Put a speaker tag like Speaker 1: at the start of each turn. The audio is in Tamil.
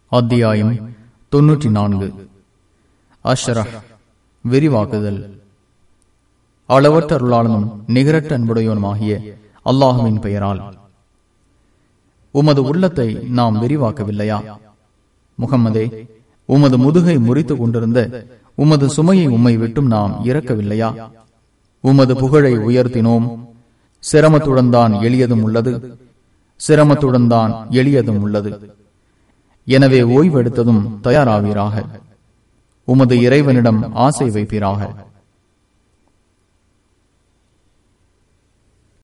Speaker 1: அத்தியாயம் தொன்னூற்றி நான்கு அஷ்ரஹ் விரிவாக்குதல் அளவற்ற அருளாளனும் நிகரற்ற அன்புடையவனுமாகிய அல்லாஹுவின் பெயரால் உமது உள்ளத்தை நாம் விரிவாக்கவில்லையா முகம்மதே உமது முதுகை முறித்துக் கொண்டிருந்த உமது சுமையை உம்மை விட்டும் நாம் இறக்கவில்லையா உமது புகழை உயர்த்தினோம் சிரமத்துடன் தான் எளியதும் உள்ளது சிரமத்துடன் தான் எளியதும் உள்ளது எனவே ஓய்வெடுத்ததும் தயாராவீராக உமது இறைவனிடம் ஆசை வைப்பீராக